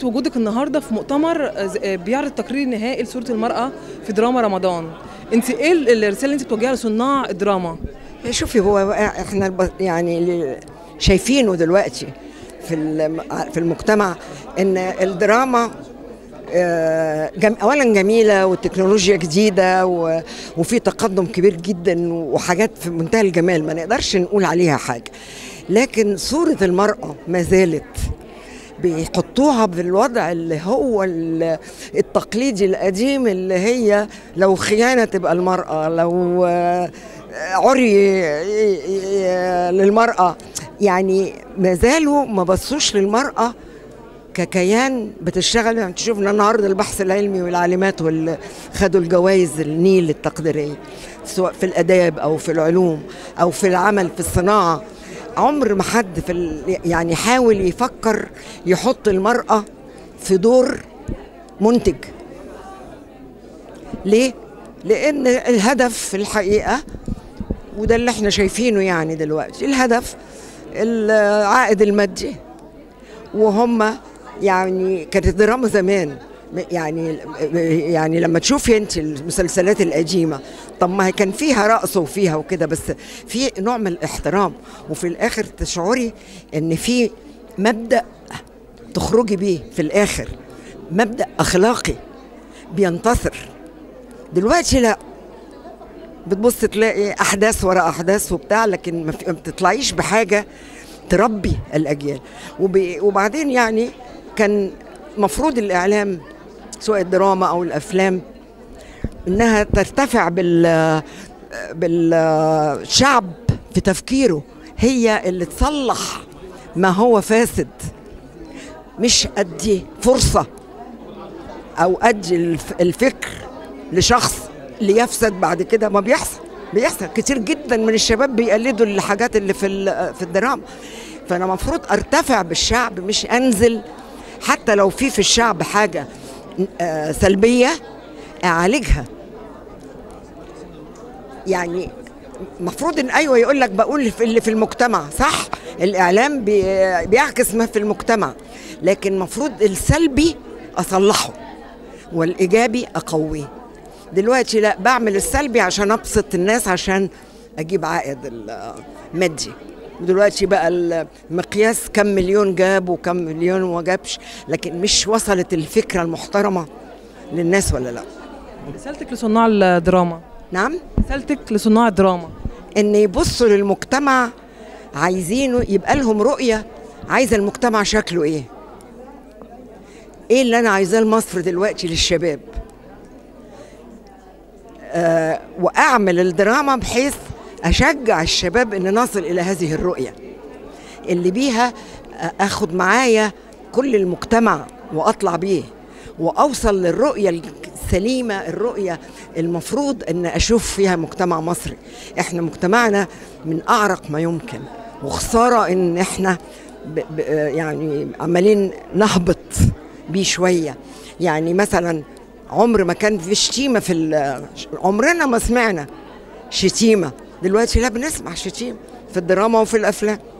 وجودك النهارده في مؤتمر آه، ز- آه، بيعرض تقرير نهائي لصوره المراه في دراما رمضان انت ايه ال- الرساله اللي انت بتوجهها لصناع الدراما شوفي هو احنا الب- يعني اللي شايفينه دلوقتي في الم- في المجتمع ان الدراما آه، جم اولا جميله والتكنولوجيا جديده و- وفي تقدم كبير جدا وحاجات في منتهى الجمال ما نقدرش نقول عليها حاجه لكن صوره المراه ما زالت بيحطوها بالوضع اللي هو ال- التقليدي القديم اللي هي لو خيانة تبقى المرأة لو آه، عري ي- ي- للمرأة يعني ما زالوا ما بصوش للمرأة ككيان بتشتغل يعني تشوفنا النهارده البحث العلمي والعالمات واللي خدوا الجوائز النيل التقديريه سواء في الاداب او في العلوم او في العمل في الصناعه عمر ما حد في ال- يعني حاول يفكر يحط المراه في دور منتج ليه؟ لان الهدف في الحقيقه وده اللي احنا شايفينه يعني دلوقتي الهدف العائد المادي وهم يعني كانت الدراما زمان يعني يعني لما تشوفي انت المسلسلات القديمه طب ما هي كان فيها رقص وفيها وكده بس في نوع من الاحترام وفي الاخر تشعري ان في مبدا تخرجي بيه في الاخر مبدا اخلاقي بينتصر دلوقتي لا بتبص تلاقي احداث ورا احداث وبتاع لكن ما في- ما بتطلعيش بحاجه تربي الاجيال وب- وبعدين يعني كان مفروض الاعلام سواء الدراما او الافلام انها ترتفع بال بالشعب في تفكيره هي اللي تصلح ما هو فاسد مش ادي فرصه او ادي الف- الفكر لشخص ليفسد بعد كده ما بيحصل بيحصل كتير جدا من الشباب بيقلدوا الحاجات اللي في ال- في الدراما فانا المفروض ارتفع بالشعب مش انزل حتى لو في في الشعب حاجه آه، سلبيه اعالجها يعني المفروض ان ايوه يقول لك بقول في اللي في المجتمع صح الاعلام بي- بيعكس ما في المجتمع لكن المفروض السلبي اصلحه والايجابي اقويه دلوقتي لا بعمل السلبي عشان ابسط الناس عشان اجيب عائد المادي دلوقتي بقى المقياس كم مليون جاب وكم مليون ما جابش لكن مش وصلت الفكره المحترمه للناس ولا لا رسالتك لصناع الدراما نعم رسالتك لصناع الدراما ان يبصوا للمجتمع عايزينه يبقى لهم رؤيه عايزه المجتمع شكله ايه ايه اللي انا عايزاه لمصر دلوقتي للشباب آه واعمل الدراما بحيث اشجع الشباب ان نصل الى هذه الرؤيه اللي بيها آه، اخد معايا كل المجتمع واطلع بيه واوصل للرؤيه السليمه الرؤيه المفروض ان اشوف فيها مجتمع مصري احنا مجتمعنا من اعرق ما يمكن وخساره ان احنا ب ب يعني عمالين نهبط بيه شويه يعني مثلا عمر ما كان في شتيمه في ال- عمرنا ما سمعنا شتيمه دلوقتي لا بنسمع شتيمه في الدراما وفي الافلام